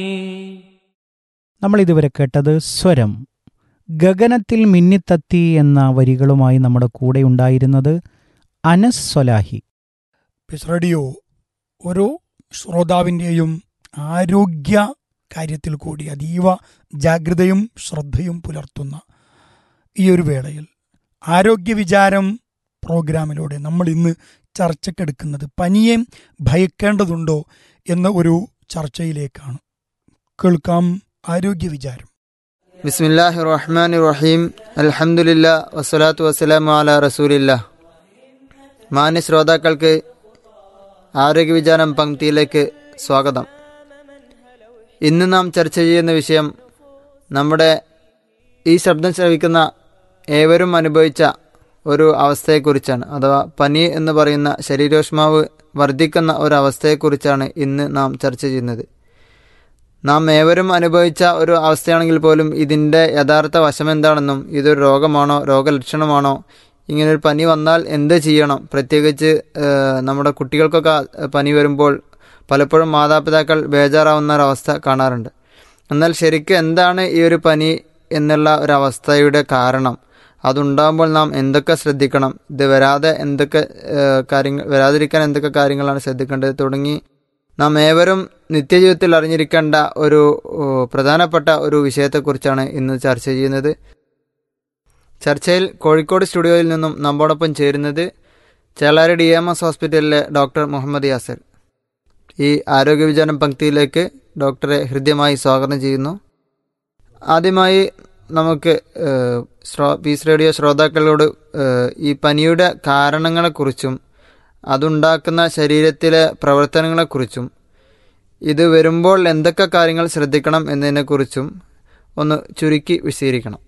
നമ്മൾ ഇതുവരെ കേട്ടത് സ്വരം ഗഗനത്തിൽ മിന്നിത്തത്തി എന്ന വരികളുമായി നമ്മുടെ കൂടെ ഉണ്ടായിരുന്നത് അനസ് സൊലാഹി പിസ് റേഡിയോ ഓരോ ശ്രോതാവിൻ്റെയും ആരോഗ്യ കാര്യത്തിൽ കൂടി അതീവ ജാഗ്രതയും ശ്രദ്ധയും പുലർത്തുന്ന ഈ ഒരു വേളയിൽ ആരോഗ്യ വിചാരം പ്രോഗ്രാമിലൂടെ നമ്മൾ ഇന്ന് ചർച്ചക്കെടുക്കുന്നത് പനിയെ ഭയക്കേണ്ടതുണ്ടോ എന്ന ഒരു ചർച്ചയിലേക്കാണ് കേൾക്കാം ആരോഗ്യ വിചാരം ബിസ്മില്ലാഹി റഹ്മാൻ റഹീം അൽഹംദുലില്ല വസ്സലാത്തു വസ്സലാമു അല റസൂലില്ല മാന്യ ശ്രോതാക്കൾക്ക് ആരോഗ്യ വിചാരം പങ്ക്തിയിലേക്ക് സ്വാഗതം ഇന്ന് നാം ചർച്ച ചെയ്യുന്ന വിഷയം നമ്മുടെ ഈ ശബ്ദം ശ്രവിക്കുന്ന ഏവരും അനുഭവിച്ച ഒരു അവസ്ഥയെക്കുറിച്ചാണ് അഥവാ പനി എന്ന് പറയുന്ന ശരീരോഷ്മാവ് വർദ്ധിക്കുന്ന ഒരു അവസ്ഥയെക്കുറിച്ചാണ് ഇന്ന് നാം ചർച്ച ചെയ്യുന്നത് നാം ഏവരും അനുഭവിച്ച ഒരു അവസ്ഥയാണെങ്കിൽ പോലും ഇതിൻ്റെ യഥാർത്ഥ വശം എന്താണെന്നും ഇതൊരു രോഗമാണോ രോഗലക്ഷണമാണോ ഇങ്ങനൊരു പനി വന്നാൽ എന്ത് ചെയ്യണം പ്രത്യേകിച്ച് ഏഹ്, നമ്മുടെ കുട്ടികൾക്കൊക്കെ പനി വരുമ്പോൾ പലപ്പോഴും മാതാപിതാക്കൾ ബേജാറാവുന്ന ഒരവസ്ഥ കാണാറുണ്ട് എന്നാൽ ശരിക്കും എന്താണ് ഈ ഒരു പനി എന്നുള്ള ഒരവസ്ഥയുടെ കാരണം അതുണ്ടാകുമ്പോൾ നാം എന്തൊക്കെ ശ്രദ്ധിക്കണം ഇത് വരാതെ എന്തൊക്കെ ഏഹ്, കാര്യങ്ങൾ വരാതിരിക്കാൻ എന്തൊക്കെ കാര്യങ്ങളാണ് ശ്രദ്ധിക്കേണ്ടത് തുടങ്ങി നാം ഏവരും നിത്യജീവിതത്തിൽ അറിഞ്ഞിരിക്കേണ്ട ഒരു ഓ, പ്രധാനപ്പെട്ട ഒരു വിഷയത്തെക്കുറിച്ചാണ് ഇന്ന് ചർച്ച ചെയ്യുന്നത് ചർച്ചയിൽ കോഴിക്കോട് സ്റ്റുഡിയോയിൽ നിന്നും നമ്മോടൊപ്പം ചേരുന്നത് ചേളാരി ഡി എം എസ് ഹോസ്പിറ്റലിലെ ഡോക്ടർ മുഹമ്മദ് യാസർ ഈ ആരോഗ്യ വിചാരം പങ്ക്തിയിലേക്ക് ഡോക്ടറെ ഹൃദ്യമായി സ്വാഗതം ചെയ്യുന്നു ആദ്യമായി നമുക്ക് ഏഹ്, ശ്രോ പീസ് റേഡിയോ ശ്രോതാക്കളോട് ഏഹ്, ഈ പനിയുടെ കാരണങ്ങളെക്കുറിച്ചും അതുണ്ടാക്കുന്ന ശരീരത്തിലെ പ്രവർത്തനങ്ങളെക്കുറിച്ചും ഇത് വരുമ്പോൾ എന്തൊക്കെ കാര്യങ്ങൾ ശ്രദ്ധിക്കണം എന്നതിനെക്കുറിച്ചും ഒന്ന് ചുരുക്കി വിശദീകരിക്കണം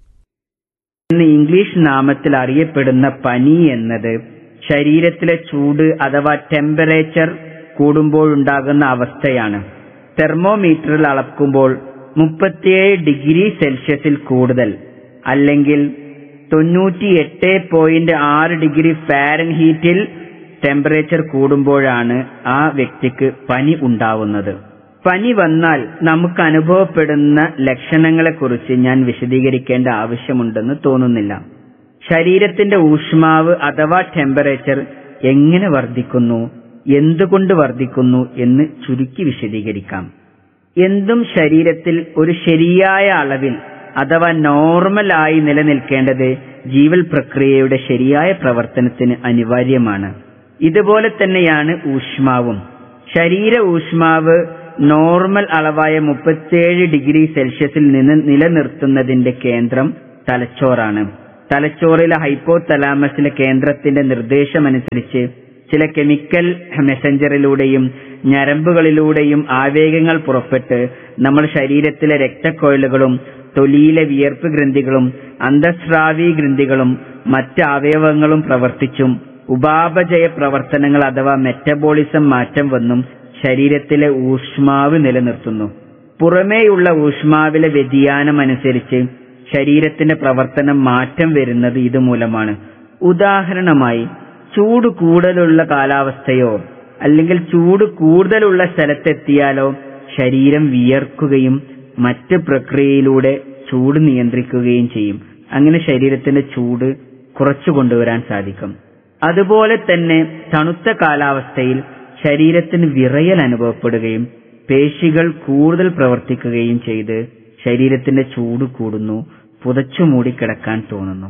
ഇന്ന് ഇംഗ്ലീഷ് നാമത്തിൽ അറിയപ്പെടുന്ന പനി എന്നത് ശരീരത്തിലെ ചൂട് അഥവാ ടെമ്പറേച്ചർ കൂടുമ്പോഴുണ്ടാകുന്ന അവസ്ഥയാണ് തെർമോമീറ്ററിൽ അളക്കുമ്പോൾ മുപ്പത്തിയേഴ് ഡിഗ്രി സെൽഷ്യസിൽ കൂടുതൽ അല്ലെങ്കിൽ തൊണ്ണൂറ്റി എട്ട് പോയിന്റ് ആറ് ഡിഗ്രി ഫാരൻഹീറ്റിൽ ടെമ്പറേച്ചർ കൂടുമ്പോഴാണ് ആ വ്യക്തിക്ക് പനി ഉണ്ടാവുന്നത് പനി വന്നാൽ നമുക്ക് അനുഭവപ്പെടുന്ന ലക്ഷണങ്ങളെക്കുറിച്ച് ഞാൻ വിശദീകരിക്കേണ്ട ആവശ്യമുണ്ടെന്ന് തോന്നുന്നില്ല ശരീരത്തിന്റെ ഊഷ്മാവ് അഥവാ ടെമ്പറേച്ചർ എങ്ങനെ വർദ്ധിക്കുന്നു എന്തുകൊണ്ട് വർദ്ധിക്കുന്നു എന്ന് ചുരുക്കി വിശദീകരിക്കാം എന്തും ശരീരത്തിൽ ഒരു ശരിയായ അളവിൽ അഥവാ നോർമലായി നിലനിൽക്കേണ്ടത് ജീവൽ പ്രക്രിയയുടെ ശരിയായ പ്രവർത്തനത്തിന് അനിവാര്യമാണ് ഇതുപോലെ തന്നെയാണ് ഊഷ്മാവും ശരീര ഊഷ്മാവ് നോർമൽ അളവായ മുപ്പത്തിയേഴ് ഡിഗ്രി സെൽഷ്യസിൽ നിന്ന് നിലനിർത്തുന്നതിന്റെ കേന്ദ്രം തലച്ചോറാണ് തലച്ചോറിലെ ഹൈപ്പോതലാമസിലെ കേന്ദ്രത്തിന്റെ നിർദ്ദേശമനുസരിച്ച് ചില കെമിക്കൽ മെസഞ്ചറിലൂടെയും ഞരമ്പുകളിലൂടെയും ആവേഗങ്ങൾ പുറപ്പെട്ട് നമ്മൾ ശരീരത്തിലെ രക്തക്കൊഴലുകളും തൊലിയിലെ വിയർപ്പ് ഗ്രന്ഥികളും അന്തസ്രാവി ഗ്രന്ഥികളും മറ്റ് അവയവങ്ങളും പ്രവർത്തിച്ചും ഉപാപചയ പ്രവർത്തനങ്ങൾ അഥവാ മെറ്റബോളിസം മാറ്റം വന്നും ശരീരത്തിലെ ഊഷ്മാവ് നിലനിർത്തുന്നു പുറമേയുള്ള ഊഷ്മാവിലെ വ്യതിയാനം അനുസരിച്ച് ശരീരത്തിന്റെ പ്രവർത്തനം മാറ്റം വരുന്നത് ഇതുമൂലമാണ് ഉദാഹരണമായി ചൂട് കൂടുതലുള്ള കാലാവസ്ഥയോ അല്ലെങ്കിൽ ചൂട് കൂടുതലുള്ള സ്ഥലത്തെത്തിയാലോ ശരീരം വിയർക്കുകയും മറ്റ് പ്രക്രിയയിലൂടെ ചൂട് നിയന്ത്രിക്കുകയും ചെയ്യും അങ്ങനെ ശരീരത്തിന്റെ ചൂട് കുറച്ചു കൊണ്ടുവരാൻ സാധിക്കും അതുപോലെ തന്നെ തണുത്ത കാലാവസ്ഥയിൽ ശരീരത്തിന് വിറയൽ അനുഭവപ്പെടുകയും പേശികൾ കൂടുതൽ പ്രവർത്തിക്കുകയും ചെയ്ത് ശരീരത്തിന്റെ ചൂട് കൂടുന്നു പുതച്ചു മൂടിക്കിടക്കാൻ തോന്നുന്നു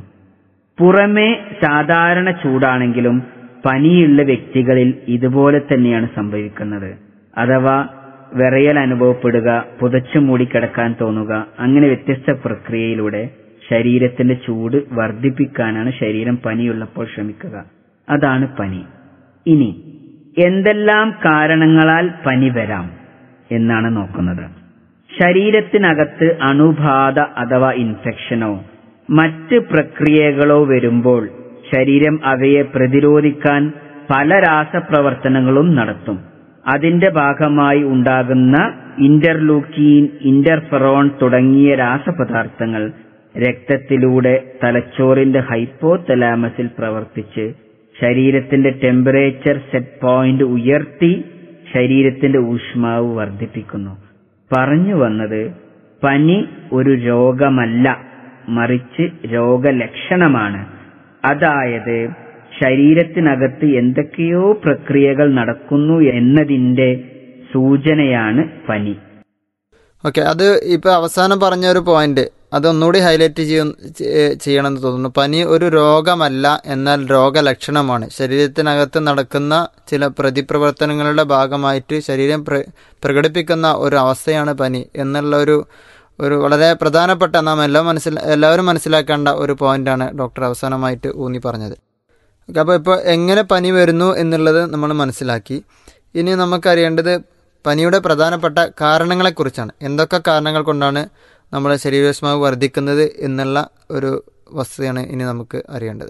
പുറമേ സാധാരണ ചൂടാണെങ്കിലും പനിയുള്ള വ്യക്തികളിൽ ഇതുപോലെ തന്നെയാണ് സംഭവിക്കുന്നത് അഥവാ വിറയൽ അനുഭവപ്പെടുക പുതച്ചു മൂടിക്കിടക്കാൻ തോന്നുക അങ്ങനെ വ്യത്യസ്ത പ്രക്രിയയിലൂടെ ശരീരത്തിന്റെ ചൂട് വർദ്ധിപ്പിക്കാനാണ് ശരീരം പനിയുള്ളപ്പോൾ ശ്രമിക്കുക അതാണ് പനി ഇനി എന്തെല്ലാം കാരണങ്ങളാൽ പനി വരാം എന്നാണ് നോക്കുന്നത് ശരീരത്തിനകത്ത് അണുബാധ അഥവാ ഇൻഫെക്ഷനോ മറ്റ് പ്രക്രിയകളോ വരുമ്പോൾ ശരീരം അവയെ പ്രതിരോധിക്കാൻ പല രാസപ്രവർത്തനങ്ങളും നടത്തും അതിന്റെ ഭാഗമായി ഉണ്ടാകുന്ന ഇന്റർലൂക്കീൻ ഇന്റർഫെറോൺ തുടങ്ങിയ രാസപദാർത്ഥങ്ങൾ രക്തത്തിലൂടെ തലച്ചോറിന്റെ ഹൈപ്പോതലാമസിൽ പ്രവർത്തിച്ച് ശരീരത്തിന്റെ ടെമ്പറേച്ചർ സെറ്റ് പോയിന്റ് ഉയർത്തി ശരീരത്തിന്റെ ഊഷ്മാവ് വർദ്ധിപ്പിക്കുന്നു പറഞ്ഞു വന്നത് പനി ഒരു രോഗമല്ല മറിച്ച് രോഗലക്ഷണമാണ് അതായത് ശരീരത്തിനകത്ത് എന്തൊക്കെയോ പ്രക്രിയകൾ നടക്കുന്നു എന്നതിന്റെ സൂചനയാണ് പനി ഓക്കെ അത് ഇപ്പൊ അവസാനം പറഞ്ഞ ഒരു പോയിന്റ് അതൊന്നുകൂടി ഹൈലൈറ്റ് ചെയ്യണമെന്ന് തോന്നുന്നു പനി ഒരു രോഗമല്ല എന്നാൽ രോഗലക്ഷണമാണ് ശരീരത്തിനകത്ത് നടക്കുന്ന ചില പ്രതിപ്രവർത്തനങ്ങളുടെ ഭാഗമായിട്ട് ശരീരം പ്ര പ്രകടിപ്പിക്കുന്ന ഒരു അവസ്ഥയാണ് പനി എന്നുള്ള ഒരു ഒരു വളരെ പ്രധാനപ്പെട്ട നാം എല്ലാം മനസ്സിൽ എല്ലാവരും മനസ്സിലാക്കേണ്ട ഒരു പോയിന്റാണ് ഡോക്ടർ അവസാനമായിട്ട് ഊന്നി പറഞ്ഞത് ഓക്കെ അപ്പോൾ ഇപ്പോൾ എങ്ങനെ പനി വരുന്നു എന്നുള്ളത് നമ്മൾ മനസ്സിലാക്കി ഇനി നമുക്കറിയേണ്ടത് പനിയുടെ പ്രധാനപ്പെട്ട കാരണങ്ങളെക്കുറിച്ചാണ് എന്തൊക്കെ കാരണങ്ങൾ കൊണ്ടാണ് നമ്മുടെ ശരീരോഷ്മാവ് വർദ്ധിക്കുന്നത് എന്നുള്ള ഒരു വസ്തുതയാണ് ഇനി നമുക്ക് അറിയേണ്ടത്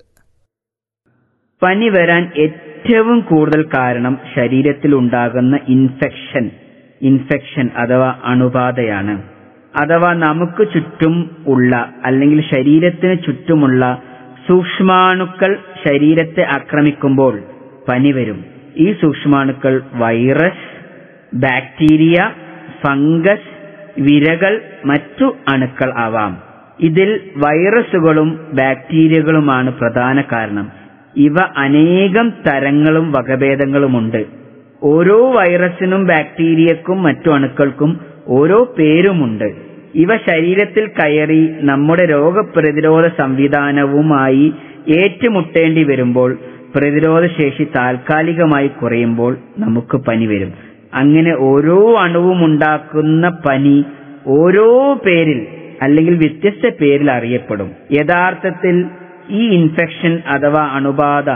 പനി വരാൻ ഏറ്റവും കൂടുതൽ കാരണം ശരീരത്തിൽ ഉണ്ടാകുന്ന ഇൻഫെക്ഷൻ ഇൻഫെക്ഷൻ അഥവാ അണുബാധയാണ് അഥവാ നമുക്ക് ചുറ്റും ഉള്ള അല്ലെങ്കിൽ ശരീരത്തിന് ചുറ്റുമുള്ള സൂക്ഷ്മാണുക്കൾ ശരീരത്തെ ആക്രമിക്കുമ്പോൾ പനി വരും ഈ സൂക്ഷ്മാണുക്കൾ വൈറസ് ബാക്ടീരിയ ഫംഗസ് വിരകൾ മറ്റു അണുക്കൾ ആവാം ഇതിൽ വൈറസുകളും ബാക്ടീരിയകളുമാണ് പ്രധാന കാരണം ഇവ അനേകം തരങ്ങളും വകഭേദങ്ങളുമുണ്ട് ഓരോ വൈറസിനും ബാക്ടീരിയക്കും മറ്റു അണുക്കൾക്കും ഓരോ പേരുമുണ്ട് ഇവ ശരീരത്തിൽ കയറി നമ്മുടെ രോഗപ്രതിരോധ സംവിധാനവുമായി ഏറ്റുമുട്ടേണ്ടി വരുമ്പോൾ പ്രതിരോധ ശേഷി താൽക്കാലികമായി കുറയുമ്പോൾ നമുക്ക് പനി വരും അങ്ങനെ ഓരോ അണുവും ഉണ്ടാക്കുന്ന പനി ഓരോ പേരിൽ അല്ലെങ്കിൽ വ്യത്യസ്ത പേരിൽ അറിയപ്പെടും യഥാർത്ഥത്തിൽ ഈ ഇൻഫെക്ഷൻ അഥവാ അണുബാധ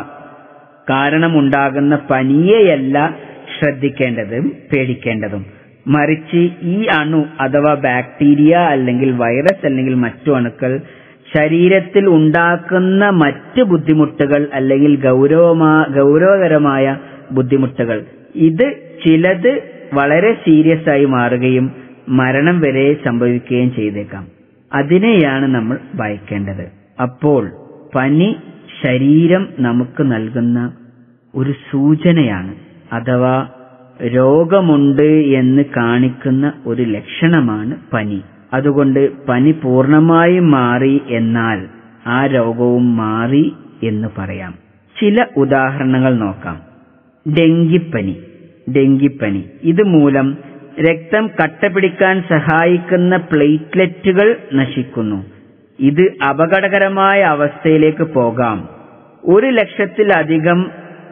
കാരണമുണ്ടാകുന്ന പനിയെയല്ല ശ്രദ്ധിക്കേണ്ടതും പേടിക്കേണ്ടതും മറിച്ച് ഈ അണു അഥവാ ബാക്ടീരിയ അല്ലെങ്കിൽ വൈറസ് അല്ലെങ്കിൽ മറ്റു അണുക്കൾ ശരീരത്തിൽ ഉണ്ടാക്കുന്ന മറ്റ് ബുദ്ധിമുട്ടുകൾ അല്ലെങ്കിൽ ഗൗരവമാ ഗൗരവകരമായ ബുദ്ധിമുട്ടുകൾ ഇത് ചിലത് വളരെ സീരിയസ് ആയി മാറുകയും മരണം വരെ സംഭവിക്കുകയും ചെയ്തേക്കാം അതിനെയാണ് നമ്മൾ ഭയക്കേണ്ടത് അപ്പോൾ പനി ശരീരം നമുക്ക് നൽകുന്ന ഒരു സൂചനയാണ് അഥവാ രോഗമുണ്ട് എന്ന് കാണിക്കുന്ന ഒരു ലക്ഷണമാണ് പനി അതുകൊണ്ട് പനി പൂർണ്ണമായും മാറി എന്നാൽ ആ രോഗവും മാറി എന്ന് പറയാം ചില ഉദാഹരണങ്ങൾ നോക്കാം ഡെങ്കിപ്പനി ഡെങ്കിപ്പനി ഇതുമൂലം രക്തം കട്ടപിടിക്കാൻ സഹായിക്കുന്ന പ്ലേറ്റ്ലെറ്റുകൾ നശിക്കുന്നു ഇത് അപകടകരമായ അവസ്ഥയിലേക്ക് പോകാം ഒരു ലക്ഷത്തിലധികം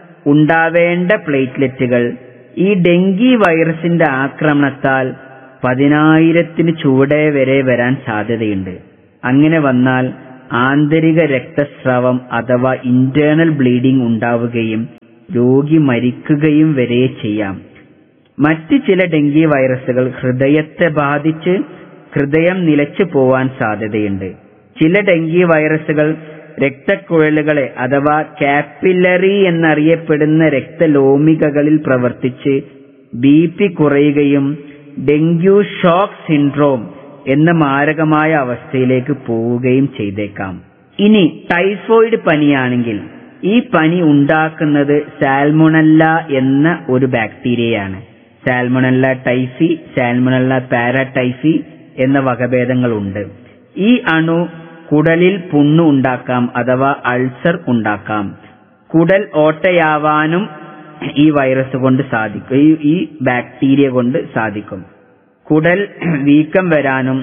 ഉണ്ടാവേണ്ട പ്ലേറ്റ്ലെറ്റുകൾ ഈ ഡെങ്കി വൈറസിന്റെ ആക്രമണത്താൽ പതിനായിരത്തിന് ചുവടെ വരെ വരാൻ സാധ്യതയുണ്ട് അങ്ങനെ വന്നാൽ ആന്തരിക രക്തസ്രാവം അഥവാ ഇന്റേണൽ ബ്ലീഡിംഗ് ഉണ്ടാവുകയും രോഗി മരിക്കുകയും വരെ ചെയ്യാം മറ്റ് ചില ഡെങ്കി വൈറസുകൾ ഹൃദയത്തെ ബാധിച്ച് ഹൃദയം നിലച്ചു പോവാൻ സാധ്യതയുണ്ട് ചില ഡെങ്കി വൈറസുകൾ രക്തക്കുഴലുകളെ അഥവാ കാപ്പിലറി എന്നറിയപ്പെടുന്ന രക്തലോമികകളിൽ പ്രവർത്തിച്ച് ബി പി കുറയുകയും ഡെങ്കു ഷോക്ക് സിൻഡ്രോം എന്ന മാരകമായ അവസ്ഥയിലേക്ക് പോവുകയും ചെയ്തേക്കാം ഇനി ടൈഫോയിഡ് പനിയാണെങ്കിൽ ഈ പനി ഉണ്ടാക്കുന്നത് സാൽമൊണല്ല എന്ന ഒരു ബാക്ടീരിയയാണ് സാൽമൊണല്ല ടൈഫി സാൽമൊണല്ല പാരാടൈഫി എന്ന വകഭേദങ്ങളുണ്ട് ഈ അണു കുടലിൽ പുണ്ണു ഉണ്ടാക്കാം അഥവാ അൾസർ ഉണ്ടാക്കാം കുടൽ ഓട്ടയാവാനും ഈ വൈറസ് കൊണ്ട് സാധിക്കും ഈ ഈ ബാക്ടീരിയ കൊണ്ട് സാധിക്കും കുടൽ വീക്കം വരാനും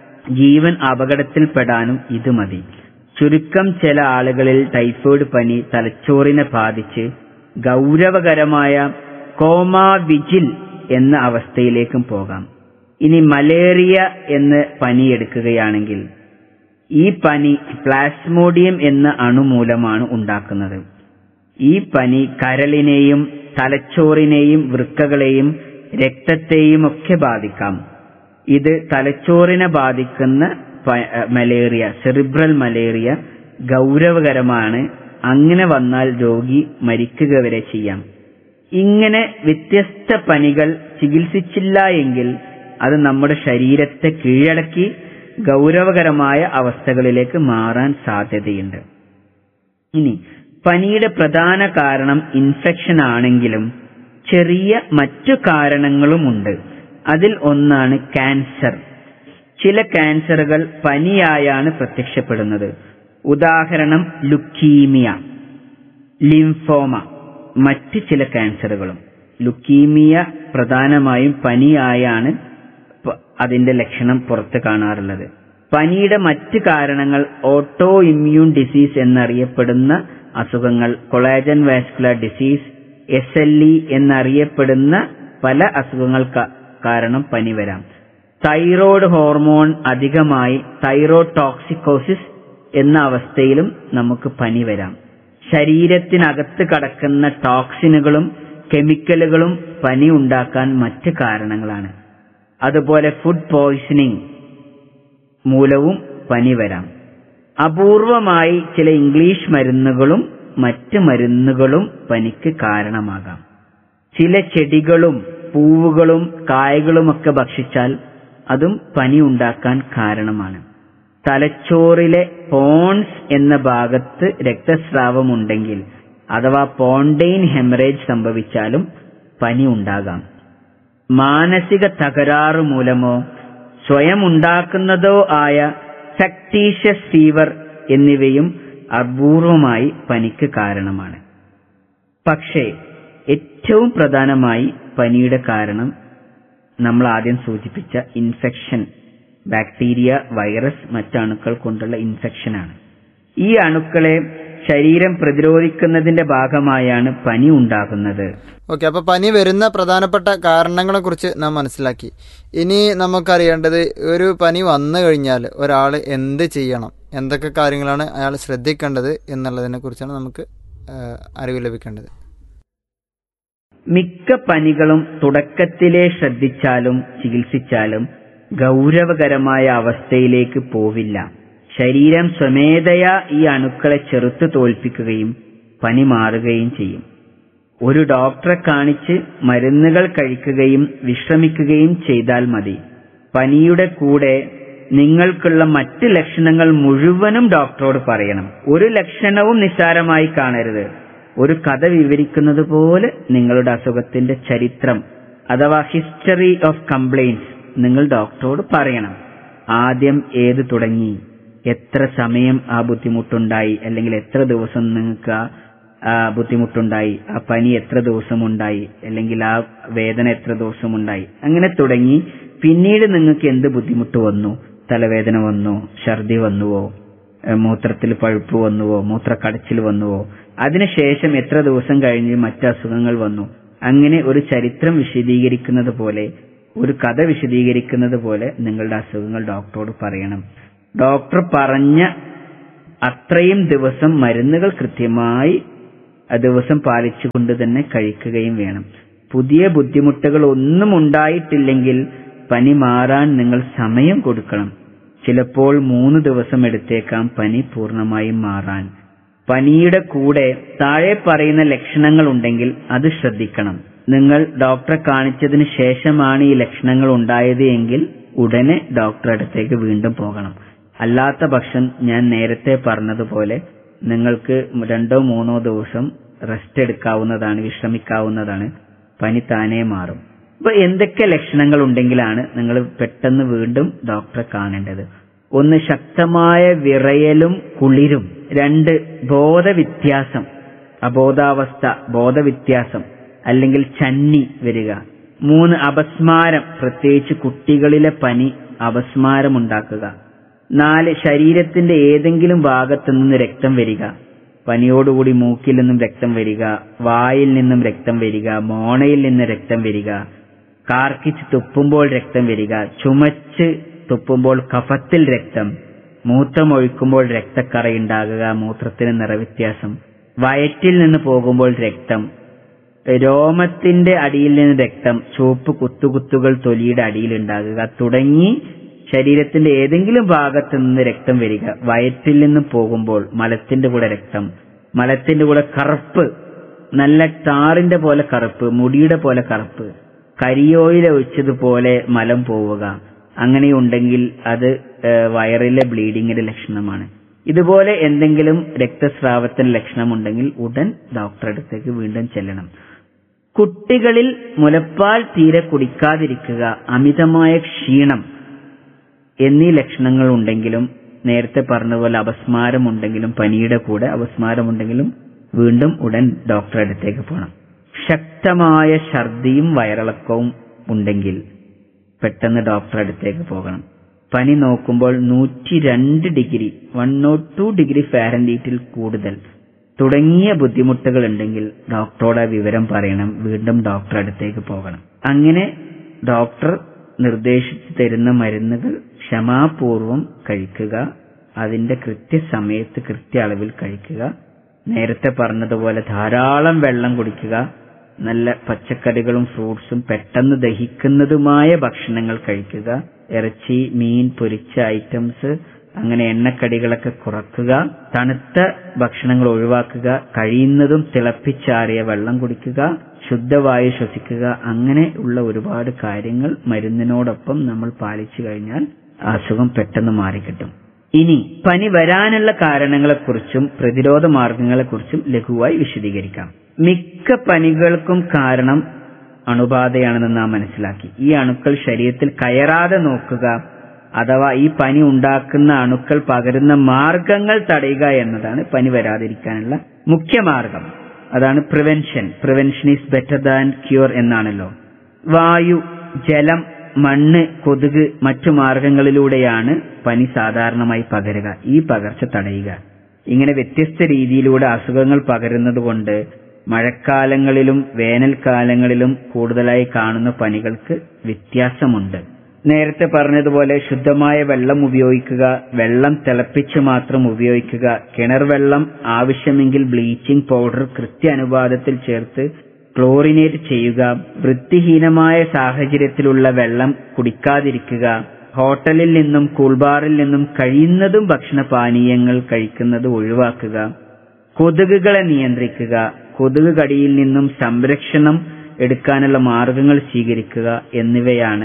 ജീവൻ അപകടത്തിൽപ്പെടാനും ഇത് മതി ചുരുക്കം ചില ആളുകളിൽ ടൈഫോയിഡ് പനി തലച്ചോറിനെ ബാധിച്ച് ഗൗരവകരമായ കോമാവിജിൽ എന്ന അവസ്ഥയിലേക്കും പോകാം ഇനി മലേറിയ എന്ന് പനി എടുക്കുകയാണെങ്കിൽ ഈ പനി പ്ലാസ്മോഡിയം എന്ന അണു മൂലമാണ് ഉണ്ടാക്കുന്നത് ഈ പനി കരളിനെയും തലച്ചോറിനെയും വൃക്കകളെയും രക്തത്തെയും ഒക്കെ ബാധിക്കാം ഇത് തലച്ചോറിനെ ബാധിക്കുന്ന മലേറിയ സെറിബ്രൽ മലേറിയ ഗൗരവകരമാണ് അങ്ങനെ വന്നാൽ രോഗി മരിക്കുക വരെ ചെയ്യാം ഇങ്ങനെ വ്യത്യസ്ത പനികൾ ചികിത്സിച്ചില്ല എങ്കിൽ അത് നമ്മുടെ ശരീരത്തെ കീഴടക്കി ഗൗരവകരമായ അവസ്ഥകളിലേക്ക് മാറാൻ സാധ്യതയുണ്ട് ഇനി പനിയുടെ പ്രധാന കാരണം ഇൻഫെക്ഷൻ ആണെങ്കിലും ചെറിയ മറ്റു കാരണങ്ങളുമുണ്ട് അതിൽ ഒന്നാണ് ക്യാൻസർ ചില ക്യാൻസറുകൾ പനിയായാണ് പ്രത്യക്ഷപ്പെടുന്നത് ഉദാഹരണം ലുക്കീമിയ ലിംഫോമ മറ്റ് ചില ക്യാൻസറുകളും ലുക്കീമിയ പ്രധാനമായും പനിയായാണ് പ- അതിന്റെ ലക്ഷണം പുറത്ത് കാണാറുള്ളത് പനിയുടെ മറ്റ് കാരണങ്ങൾ ഓട്ടോ ഇമ്മ്യൂൺ ഡിസീസ് എന്നറിയപ്പെടുന്ന അസുഖങ്ങൾ collagen vascular disease S L E എന്നറിയപ്പെടുന്ന പല അസുഖങ്ങൾ ക- കാരണം പനി വരാം തൈറോയ്ഡ് ഹോർമോൺ അധികമായി തൈറോയ്ഡ് ടോക്സിക്കോസിസ് എന്ന അവസ്ഥയിലും നമുക്ക് പനി വരാം ശരീരത്തിനകത്ത് കടക്കുന്ന ടോക്സിനുകളും കെമിക്കലുകളും പനി ഉണ്ടാക്കാൻ മറ്റ് കാരണങ്ങളാണ് അതുപോലെ ഫുഡ് പോയിസണിംഗ് മൂലവും പനി വരാം അപൂർവമായി ചില ഇംഗ്ലീഷ് മരുന്നുകളും മറ്റ് മരുന്നുകളും പനിക്ക് കാരണമാകാം ചില ചെടികളും പൂവുകളും കായകളുമൊക്കെ ഭക്ഷിച്ചാൽ അതും പനി ഉണ്ടാക്കാൻ കാരണമാണ് തലച്ചോറിലെ പോൺസ് എന്ന ഭാഗത്ത് രക്തസ്രാവമുണ്ടെങ്കിൽ അഥവാ പോണ്ടെയിൻ ഹെമറേജ് സംഭവിച്ചാലും പനി ഉണ്ടാകാം മാനസിക തകരാറ് മൂലമോ സ്വയം ഉണ്ടാക്കുന്നതോ ആയ ഫക്ടീഷ്യസ് ഫീവർ എന്നിവയും അപൂർവമായി പനിക്ക് കാരണമാണ് പക്ഷേ ഏറ്റവും പ്രധാനമായി പനിയുടെ കാരണം നമ്മൾ ആദ്യം സൂചിപ്പിച്ച ഇൻഫെക്ഷൻ ബാക്ടീരിയ വൈറസ് മറ്റണുക്കൾ കൊണ്ടുള്ള ഇൻഫെക്ഷനാണ് ഈ അണുക്കളെ ശരീരം പ്രതിരോധിക്കുന്നതിന്റെ ഭാഗമായാണ് പനി ഉണ്ടാകുന്നത് ഓക്കെ അപ്പോൾ പനി വരുന്ന പ്രധാനപ്പെട്ട കാരണങ്ങളെ കുറിച്ച് നാം മനസ്സിലാക്കി ഇനി നമുക്കറിയേണ്ടത് ഒരു പനി വന്നു കഴിഞ്ഞാൽ ഒരാൾ എന്ത് ചെയ്യണം എന്തൊക്കെ കാര്യങ്ങളാണ് അയാൾ ശ്രദ്ധിക്കേണ്ടത് എന്നുള്ളതിനെ കുറിച്ചാണ് നമുക്ക് ആ, അറിവ് ലഭിക്കേണ്ടത് മിക്ക പനികളും തുടക്കത്തിലെ ശ്രദ്ധിച്ചാലും ചികിത്സിച്ചാലും ഗൗരവകരമായ അവസ്ഥയിലേക്ക് പോവില്ല ശരീരം സ്വമേധയാ ഈ അണുക്കളെ ചെറുത്തു തോൽപ്പിക്കുകയും പനി മാറുകയും ചെയ്യും ഒരു ഡോക്ടറെ കാണിച്ച് മരുന്നുകൾ കഴിക്കുകയും വിശ്രമിക്കുകയും ചെയ്താൽ മതി പനിയുടെ കൂടെ നിങ്ങൾക്കുള്ള മറ്റ് ലക്ഷണങ്ങൾ മുഴുവനും ഡോക്ടറോട് പറയണം ഒരു ലക്ഷണവും നിസ്സാരമായി കാണരുത് ഒരു കഥ വിവരിക്കുന്നത് പോലെ നിങ്ങളുടെ അസുഖത്തിന്റെ ചരിത്രം അഥവാ ഹിസ്റ്ററി ഓഫ് കംപ്ലൈൻസ് നിങ്ങൾ ഡോക്ടറോട് പറയണം ആദ്യം ഏത് തുടങ്ങി എത്ര സമയം ആ ബുദ്ധിമുട്ടുണ്ടായി അല്ലെങ്കിൽ എത്ര ദിവസം നിങ്ങൾക്ക് ആ ആ ബുദ്ധിമുട്ടുണ്ടായി ആ പനി എത്ര ദിവസമുണ്ടായി അല്ലെങ്കിൽ ആ വേദന എത്ര ദിവസമുണ്ടായി അങ്ങനെ തുടങ്ങി പിന്നീട് നിങ്ങൾക്ക് എന്ത് ബുദ്ധിമുട്ട് വന്നു തലവേദന വന്നോ ഛർദി വന്നുവോ ഏഹ് മൂത്രത്തിൽ പഴുപ്പ് വന്നുവോ മൂത്രക്കടച്ചിൽ വന്നുവോ അതിനുശേഷം എത്ര ദിവസം കഴിഞ്ഞ് മറ്റ് അസുഖങ്ങൾ വന്നു അങ്ങനെ ഒരു ചരിത്രം വിശദീകരിക്കുന്നത് പോലെ ഒരു കഥ വിശദീകരിക്കുന്നത് പോലെ നിങ്ങളുടെ അസുഖങ്ങൾ ഡോക്ടറോട് പറയണം ഡോക്ടർ പറഞ്ഞ അത്രയും ദിവസം മരുന്നുകൾ കൃത്യമായി ആ ദിവസം പാലിച്ചുകൊണ്ട് തന്നെ കഴിക്കുകയും വേണം പുതിയ ബുദ്ധിമുട്ടുകൾ ഒന്നും ഉണ്ടായിട്ടില്ലെങ്കിൽ പനി മാറാൻ നിങ്ങൾ സമയം കൊടുക്കണം ചിലപ്പോൾ മൂന്ന് ദിവസം എടുത്തേക്കാം പനി പൂർണ്ണമായും മാറാൻ പനിയുടെ കൂടെ താഴെ പറയുന്ന ലക്ഷണങ്ങൾ ഉണ്ടെങ്കിൽ അത് ശ്രദ്ധിക്കണം നിങ്ങൾ ഡോക്ടറെ കാണിച്ചതിന് ശേഷമാണ് ഈ ലക്ഷണങ്ങൾ ഉണ്ടായത് എങ്കിൽ ഉടനെ ഡോക്ടറെ അടുത്തേക്ക് വീണ്ടും പോകണം അല്ലാത്ത പക്ഷം ഞാൻ നേരത്തെ പറഞ്ഞതുപോലെ നിങ്ങൾക്ക് രണ്ടോ മൂന്നോ ദിവസം റെസ്റ്റ് എടുക്കാവുന്നതാണ് വിശ്രമിക്കാവുന്നതാണ് പനി താനേ മാറും അപ്പൊ എന്തൊക്കെ ലക്ഷണങ്ങൾ ഉണ്ടെങ്കിലാണ് നിങ്ങൾ പെട്ടെന്ന് വീണ്ടും ഡോക്ടറെ കാണേണ്ടത് ഒന്ന് ശക്തമായ വിറയലും കുളിരും രണ്ട് ബോധവ്യത്യാസം അബോധാവസ്ഥ ബോധവ്യത്യാസം അല്ലെങ്കിൽ ചന്നി വരിക മൂന്ന് അപസ്മാരം പ്രത്യേകിച്ച് കുട്ടികളിലെ പനി അപസ്മാരമുണ്ടാക്കുക നാല് ശരീരത്തിന്റെ ഏതെങ്കിലും ഭാഗത്തു നിന്ന് രക്തം വരിക പനിയോടുകൂടി മൂക്കിൽ നിന്നും രക്തം വരിക വായിൽ നിന്നും രക്തം വരിക മോണയിൽ നിന്ന് രക്തം വരിക കാർക്കിച്ച് തുപ്പുമ്പോൾ രക്തം വരിക ചുമച്ച് തുപ്പുമ്പോൾ കഫത്തിൽ രക്തം മൂത്രമൊഴിക്കുമ്പോൾ രക്തക്കറയുണ്ടാകുക മൂത്രത്തിന് നിറവ്യത്യാസം വയറ്റിൽ നിന്ന് പോകുമ്പോൾ രക്തം രോമത്തിന്റെ അടിയിൽ നിന്ന് രക്തം ചുവപ്പ് കുത്തുകുത്തുകൾ തൊലിയുടെ അടിയിൽ ഉണ്ടാകുക തുടങ്ങി ശരീരത്തിന്റെ ഏതെങ്കിലും ഭാഗത്ത് നിന്ന് രക്തം വരിക വയറ്റിൽ നിന്ന് പോകുമ്പോൾ മലത്തിന്റെ കൂടെ രക്തം മലത്തിന്റെ കൂടെ കറുപ്പ് നല്ല ടാറിന്റെ പോലെ കറുപ്പ് മുടിയുടെ പോലെ കറുപ്പ് കരിയോയിൽ ഒഴിച്ചതുപോലെ മലം പോവുക അങ്ങനെയുണ്ടെങ്കിൽ അത് ഏഹ്, വയറിലെ ബ്ലീഡിങ്ങിന്റെ ലക്ഷണമാണ് ഇതുപോലെ എന്തെങ്കിലും രക്തസ്രാവത്തിന് ലക്ഷണമുണ്ടെങ്കിൽ ഉടൻ ഡോക്ടറെ അടുത്തേക്ക് വീണ്ടും ചെല്ലണം കുട്ടികളിൽ മുലപ്പാൽ തീരെ കുടിക്കാതിരിക്കുക അമിതമായ ക്ഷീണം എന്നീ ലക്ഷണങ്ങൾ ഉണ്ടെങ്കിലും നേരത്തെ പറഞ്ഞതുപോലെ അപസ്മാരമുണ്ടെങ്കിലും പനിയുടെ കൂടെ അപസ്മാരമുണ്ടെങ്കിലും വീണ്ടും ഉടൻ ഡോക്ടറെ അടുത്തേക്ക് പോകണം ശക്തമായ ഛർദിയും വയറിളക്കവും ഉണ്ടെങ്കിൽ പെട്ടെന്ന് ഡോക്ടറെ അടുത്തേക്ക് പോകണം പനി നോക്കുമ്പോൾ നൂറ്റി രണ്ട് degree one nought two degree ഫാരൻഹീറ്റിൽ കൂടുതൽ തുടങ്ങിയ ബുദ്ധിമുട്ടുകൾ ഉണ്ടെങ്കിൽ ഡോക്ടറോട് ആ വിവരം പറയണം വീണ്ടും ഡോക്ടറെ അടുത്തേക്ക് പോകണം അങ്ങനെ ഡോക്ടർ നിർദ്ദേശിച്ചു തരുന്ന മരുന്നുകൾ ക്ഷമാപൂർവം കഴിക്കുക അതിന്റെ കൃത്യസമയത്ത് കൃത്യ അളവിൽ കഴിക്കുക നേരത്തെ പറഞ്ഞതുപോലെ ധാരാളം വെള്ളം കുടിക്കുക നല്ല പച്ചക്കറികളും ഫ്രൂട്ട്സും പെട്ടെന്ന് ദഹിക്കുന്നതുമായ ഭക്ഷണങ്ങൾ കഴിക്കുക ഇറച്ചി മീൻ പൊരിച്ച ഐറ്റംസ് അങ്ങനെ എണ്ണക്കടികളൊക്കെ കുറക്കുക തണുത്ത ഭക്ഷണങ്ങൾ ഒഴിവാക്കുക കഴിയുന്നതും തിളപ്പിച്ചാറിയ വെള്ളം കുടിക്കുക ശുദ്ധവായു ശ്വസിക്കുക അങ്ങനെ ഉള്ള ഒരുപാട് കാര്യങ്ങൾ മരുന്നിനോടൊപ്പം നമ്മൾ പാലിച്ചു കഴിഞ്ഞാൽ അസുഖം പെട്ടെന്ന് മാറിക്കിട്ടും ഇനി പനി വരാനുള്ള കാരണങ്ങളെക്കുറിച്ചും പ്രതിരോധ മാർഗങ്ങളെക്കുറിച്ചും ലഘുവായി വിശദീകരിക്കാം മിക്ക പനികൾക്കും കാരണം അണുബാധയാണെന്ന് നാം മനസ്സിലാക്കി ഈ അണുക്കൾ ശരീരത്തിൽ കയറാതെ നോക്കുക അഥവാ ഈ പനി ഉണ്ടാക്കുന്ന അണുക്കൾ പകരുന്ന മാർഗങ്ങൾ തടയുക എന്നതാണ് പനി വരാതിരിക്കാനുള്ള മുഖ്യ മാർഗം അതാണ് prevention prevention is better than cure എന്നാണല്ലോ വായു ജലം മണ്ണ് കൊതുക് മറ്റു മാർഗങ്ങളിലൂടെയാണ് പനി സാധാരണമായി പകരുക ഈ പകർച്ച തടയുക ഇങ്ങനെ വ്യത്യസ്ത രീതിയിലൂടെ അസുഖങ്ങൾ പകരുന്നത് കൊണ്ട് മഴക്കാലങ്ങളിലും വേനൽക്കാലങ്ങളിലും കൂടുതലായി കാണുന്ന പനികൾക്ക് വ്യത്യാസമുണ്ട് നേരത്തെ പറഞ്ഞതുപോലെ ശുദ്ധമായ വെള്ളം ഉപയോഗിക്കുക വെള്ളം തിളപ്പിച്ച് മാത്രം ഉപയോഗിക്കുക കിണർ വെള്ളം ആവശ്യമെങ്കിൽ ബ്ലീച്ചിംഗ് പൗഡർ കൃത്യ അനുപാതത്തിൽ ചേർത്ത് ക്ലോറിനേറ്റ് ചെയ്യുക വൃത്തിഹീനമായ സാഹചര്യത്തിലുള്ള വെള്ളം കുടിക്കാതിരിക്കുക ഹോട്ടലിൽ നിന്നും കൂൾബാറിൽ നിന്നും കഴിയുന്നതും ഭക്ഷണപാനീയങ്ങൾ കഴിക്കുന്നത് ഒഴിവാക്കുക കൊതുകുകളെ നിയന്ത്രിക്കുക കൊതുക് കടിയിൽ നിന്നും സംരക്ഷണം എടുക്കാനുള്ള മാർഗങ്ങൾ സ്വീകരിക്കുക എന്നിവയാണ്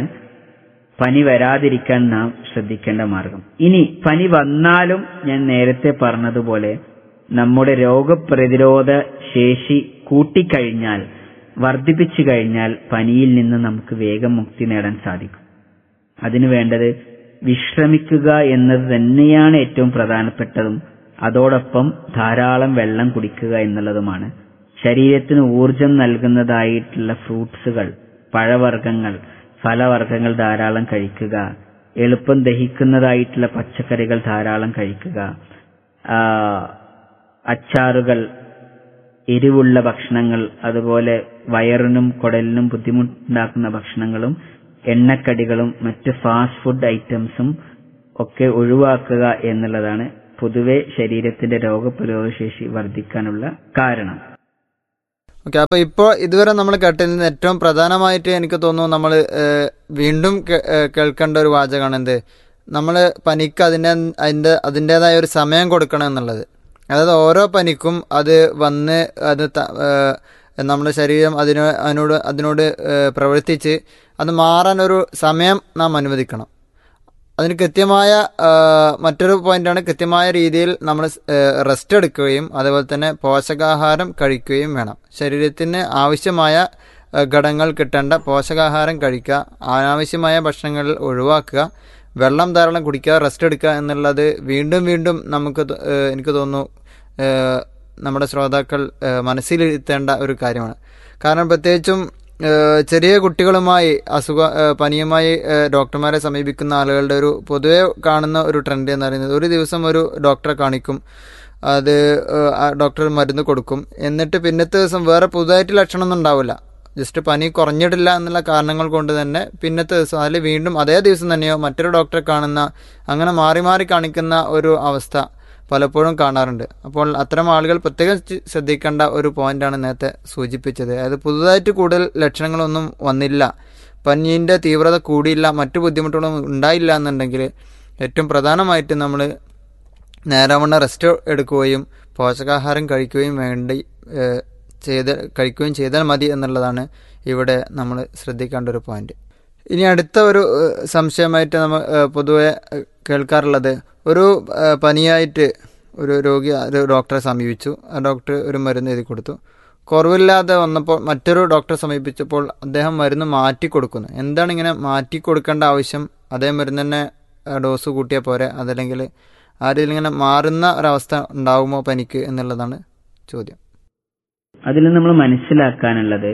പനി വരാതിരിക്കാൻ നാം ശ്രദ്ധിക്കേണ്ട മാർഗം ഇനി പനി വന്നാലും ഞാൻ നേരത്തെ പറഞ്ഞതുപോലെ നമ്മുടെ രോഗപ്രതിരോധ ശേഷി കൂട്ടിക്കഴിഞ്ഞാൽ വർദ്ധിപ്പിച്ചു കഴിഞ്ഞാൽ പനിയിൽ നിന്ന് നമുക്ക് വേഗം മുക്തി നേടാൻ സാധിക്കും അതിനു വേണ്ടത് വിശ്രമിക്കുക എന്നത് തന്നെയാണ് ഏറ്റവും പ്രധാനപ്പെട്ടതും അതോടൊപ്പം ധാരാളം വെള്ളം കുടിക്കുക എന്നുള്ളതുമാണ് ശരീരത്തിന് ഊർജം നൽകുന്നതായിട്ടുള്ള ഫ്രൂട്ട്സുകൾ പഴവർഗ്ഗങ്ങൾ ഫലവർഗ്ഗങ്ങൾ ധാരാളം കഴിക്കുക എളുപ്പം ദഹിക്കുന്നതായിട്ടുള്ള പച്ചക്കറികൾ ധാരാളം കഴിക്കുക ആ, അച്ചാറുകൾ എരിവുള്ള ഭക്ഷണങ്ങൾ അതുപോലെ വയറിനും കുടലിനും ബുദ്ധിമുട്ടുണ്ടാക്കുന്ന ഭക്ഷണങ്ങളും എണ്ണക്കടികളും മറ്റ് ഫാസ്റ്റ് ഫുഡ് ഐറ്റംസും ഒക്കെ ഒഴിവാക്കുക എന്നുള്ളതാണ് പൊതുവെ ശരീരത്തിന്റെ രോഗപ്രതിരോധശേഷി വർദ്ധിക്കാനുള്ള കാരണം ഓക്കെ അപ്പൊ ഇപ്പോൾ ഇതുവരെ നമ്മൾ കേട്ടതിൽ ഏറ്റവും പ്രധാനമായിട്ട് എനിക്ക് തോന്നുന്നു നമ്മൾ വീണ്ടും കേ- ഏഹ് കേൾക്കേണ്ട ഒരു വാചകമാണ് എന്ത് നമ്മൾ പനിക്ക് അതിൻ്റെ അതിൻ്റെ അതിൻ്റെതായ ഒരു സമയം കൊടുക്കണം എന്നുള്ളത് അതായത് ഓരോ പനിക്കും അത് വന്ന് അത് ത- ഏഹ് നമ്മുടെ ശരീരം അതിന് അതിനോട് അതിനോട് ഏഹ് പ്രവർത്തിച്ച് അത് മാറാൻ ഒരു സമയം നാം അനുവദിക്കണം അതിന് കൃത്യമായ ആ, മറ്റൊരു പോയിന്റാണ് കൃത്യമായ രീതിയിൽ നമ്മൾ റെസ്റ്റ് എടുക്കുകയും അതുപോലെ തന്നെ പോഷകാഹാരം കഴിക്കുകയും വേണം ശരീരത്തിന് ആവശ്യമായ ആ, ഘടകങ്ങൾ കിട്ടേണ്ട പോഷകാഹാരം കഴിക്കുക അനാവശ്യമായ ഭക്ഷണങ്ങൾ ഒഴിവാക്കുക വെള്ളം ധാരാളം കുടിക്കുക റെസ്റ്റ് എടുക്കുക എന്നുള്ളത് വീണ്ടും വീണ്ടും നമുക്ക് ത- ഏ, എനിക്ക് തോന്നുന്നു ഏ, നമ്മുടെ ശ്രോതാക്കൾ ഏ, മനസ്സിലിരുത്തേണ്ട ഒരു കാര്യമാണ് കാരണം പ്രത്യേകിച്ചും ഏഹ് ചെറിയ കുട്ടികളുമായി അസുഖ ഏഹ് പനിയുമായി ഏഹ് ഡോക്ടർമാരെ സമീപിക്കുന്ന ആളുകളുടെ ഒരു പൊതുവെ കാണുന്ന ഒരു ട്രെൻഡ് എന്ന് പറയുന്നത് ഒരു ദിവസം ഒരു ഡോക്ടറെ കാണിക്കും അത് ഏഹ് ആ ഡോക്ടർ മരുന്ന് കൊടുക്കും എന്നിട്ട് പിന്നത്തെ ദിവസം വേറെ പുതുതായിട്ട് ലക്ഷണമൊന്നും ഉണ്ടാവില്ല ജസ്റ്റ് പനി കുറഞ്ഞിട്ടില്ല എന്നുള്ള കാരണങ്ങൾ കൊണ്ട് തന്നെ പിന്നത്തെ ദിവസം അതിൽ വീണ്ടും അതേ ദിവസം തന്നെയോ മറ്റൊരു ഡോക്ടറെ കാണുന്ന അങ്ങനെ മാറി മാറി കാണിക്കുന്ന ഒരു അവസ്ഥ പലപ്പോഴും കാണാറുണ്ട് അപ്പോൾ അത്തരം ആളുകൾ പ്രത്യേകം ചി- ശ്രദ്ധിക്കേണ്ട ഒരു പോയിന്റാണ് നേരത്തെ സൂചിപ്പിച്ചത് അതായത് പുതുതായിട്ട് കൂടുതൽ ലക്ഷണങ്ങളൊന്നും വന്നില്ല പനീൻ്റെ തീവ്രത കൂടിയില്ല മറ്റു ബുദ്ധിമുട്ടുകളൊന്നും ഉണ്ടായില്ല എന്നുണ്ടെങ്കിൽ ഏറ്റവും പ്രധാനമായിട്ട് നമ്മൾ നേരവണ്ണം റെസ്റ്റ് എടുക്കുകയും പോഷകാഹാരം കഴിക്കുകയും വേണ്ടി ഏഹ്, ചെയ്ത് കഴിക്കുകയും ചെയ്താൽ മതി എന്നുള്ളതാണ് ഇവിടെ നമ്മൾ ശ്രദ്ധിക്കേണ്ട ഒരു പോയിന്റ് ഇനി അടുത്ത ഒരു ഏഹ്, സംശയമായിട്ട് നമ്മൾ ഏഹ്, പൊതുവെ ഏഹ്, കേൾക്കാറുള്ളത് ഒരു ഏഹ്, പനിയായിട്ട് ഒരു രോഗി ഒരു ഡോക്ടറെ സമീപിച്ചു ആ ഡോക്ടർ ഒരു മരുന്ന് എഴുതി കൊടുത്തു കുറവില്ലാതെ വന്നപ്പോൾ മറ്റൊരു ഡോക്ടറെ സമീപിച്ചപ്പോൾ അദ്ദേഹം മരുന്ന് മാറ്റി കൊടുക്കുന്നു എന്താണ് ഇങ്ങനെ മാറ്റി കൊടുക്കേണ്ട ആവശ്യം അതേ മരുന്ന് തന്നെ ആ, ഡോസ് കൂട്ടിയാൽ പോരെ അതല്ലെങ്കിൽ ആ രീതിയിൽ ഇങ്ങനെ മാറുന്ന ഒരവസ്ഥ ഉണ്ടാവുമോ പനിക്ക് എന്നുള്ളതാണ് ചോദ്യം അതിൽ നമ്മൾ മനസ്സിലാക്കാനുള്ളത്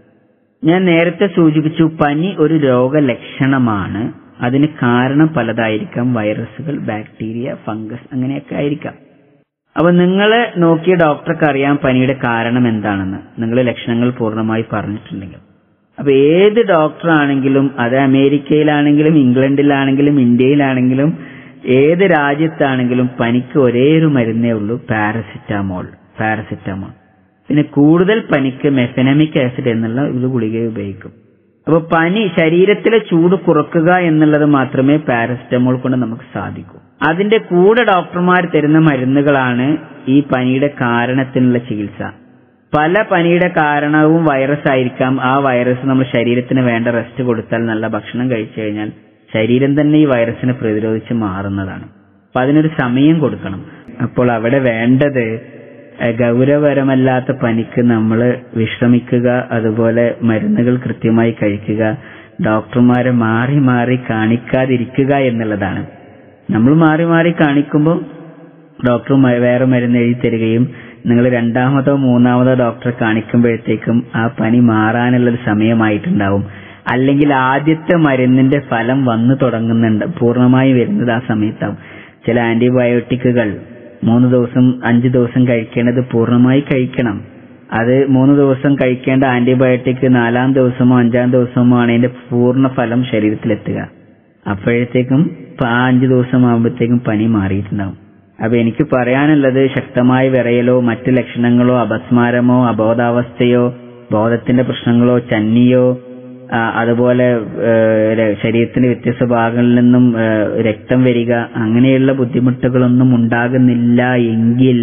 ഞാൻ നേരത്തെ സൂചിപ്പിച്ചു പനി ഒരു രോഗലക്ഷണമാണ് അതിന് കാരണം പലതായിരിക്കാം വൈറസുകൾ ബാക്ടീരിയ ഫംഗസ് അങ്ങനെയൊക്കെ ആയിരിക്കാം അപ്പൊ നിങ്ങൾ നോക്കിയ ഡോക്ടർക്ക് അറിയാം പനിയുടെ കാരണം എന്താണെന്ന് നിങ്ങൾ ലക്ഷണങ്ങൾ പൂർണ്ണമായി പറഞ്ഞിട്ടുണ്ടെങ്കിൽ അപ്പൊ ഏത് ഡോക്ടർ ആണെങ്കിലും അത് അമേരിക്കയിലാണെങ്കിലും ഇംഗ്ലണ്ടിലാണെങ്കിലും ഇന്ത്യയിലാണെങ്കിലും ഏത് രാജ്യത്താണെങ്കിലും പനിക്ക് ഒരേ ഒരു മരുന്നേ ഉള്ളൂ പാരസിറ്റാമോൾ പാരസിറ്റാമോൾ പിന്നെ കൂടുതൽ പനിക്ക് മെഫനമിക് ആസിഡ് എന്നുള്ള ഒരു ഗുളിക ഉപയോഗിക്കും അപ്പൊ പനി ശരീരത്തിലെ ചൂട് കുറക്കുക എന്നുള്ളത് മാത്രമേ പാരസിറ്റമോൾ കൊണ്ട് നമുക്ക് സാധിക്കൂ അതിന്റെ കൂടെ ഡോക്ടർമാർ തരുന്ന മരുന്നുകളാണ് ഈ പനിയുടെ കാരണത്തിനുള്ള ചികിത്സ പല പനിയുടെ കാരണവും വൈറസ് ആയിരിക്കാം ആ വൈറസ് നമ്മൾ ശരീരത്തിന് വേണ്ട റെസ്റ്റ് കൊടുത്താൽ നല്ല ഭക്ഷണം കഴിച്ചു കഴിഞ്ഞാൽ ശരീരം തന്നെ ഈ വൈറസിനെ പ്രതിരോധിച്ച് മാറുന്നതാണ് അപ്പൊ അതിനൊരു സമയം കൊടുക്കണം അപ്പോൾ അവിടെ വേണ്ടത് ഏഹ് ഗൗരവപരമല്ലാത്ത പനിക്ക് നമ്മൾ വിശ്രമിക്കുക അതുപോലെ മരുന്നുകൾ കൃത്യമായി കഴിക്കുക ഡോക്ടർമാരെ മാറി മാറി കാണിക്കാതിരിക്കുക എന്നുള്ളതാണ് നമ്മൾ മാറി മാറി കാണിക്കുമ്പോൾ ഡോക്ടർ മ- വേറെ മരുന്ന് എഴുതി തരികയും നിങ്ങൾ രണ്ടാമതോ മൂന്നാമതോ ഡോക്ടറെ കാണിക്കുമ്പോഴത്തേക്കും ആ പനി മാറാനുള്ളൊരു സമയമായിട്ടുണ്ടാവും അല്ലെങ്കിൽ ആദ്യത്തെ മരുന്നിന്റെ ഫലം വന്നു തുടങ്ങുന്നുണ്ട് പൂർണ്ണമായി വരുന്നത് ആ സമയത്താവും ചില ആന്റിബയോട്ടിക്കുകൾ മൂന്ന് ദിവസം അഞ്ച് ദിവസം കഴിക്കേണ്ടത് പൂർണ്ണമായി കഴിക്കണം അത് മൂന്ന് ദിവസം കഴിക്കേണ്ട ആന്റിബയോട്ടിക് നാലാം ദിവസമോ അഞ്ചാം ദിവസമോ ആണ് അതിന്റെ പൂർണ്ണ ഫലം ശരീരത്തിലെത്തുക അപ്പോഴത്തേക്കും ഇപ്പൊ ആ അഞ്ച് ദിവസം ആകുമ്പോഴത്തേക്കും പനി മാറിയിട്ടുണ്ടാവും അപ്പൊ എനിക്ക് പറയാനുള്ളത് ശക്തമായ വിറയലോ മറ്റു ലക്ഷണങ്ങളോ അപസ്മാരമോ അബോധാവസ്ഥയോ ബോധത്തിന്റെ പ്രശ്നങ്ങളോ ചന്നിയോ ആ, അതുപോലെ ഏഹ്, ര- ശരീരത്തിന്റെ വ്യത്യസ്ത ഭാഗങ്ങളിൽ നിന്നും ഏഹ്, രക്തം വരിക അങ്ങനെയുള്ള ബുദ്ധിമുട്ടുകളൊന്നും ഉണ്ടാകുന്നില്ല എങ്കിൽ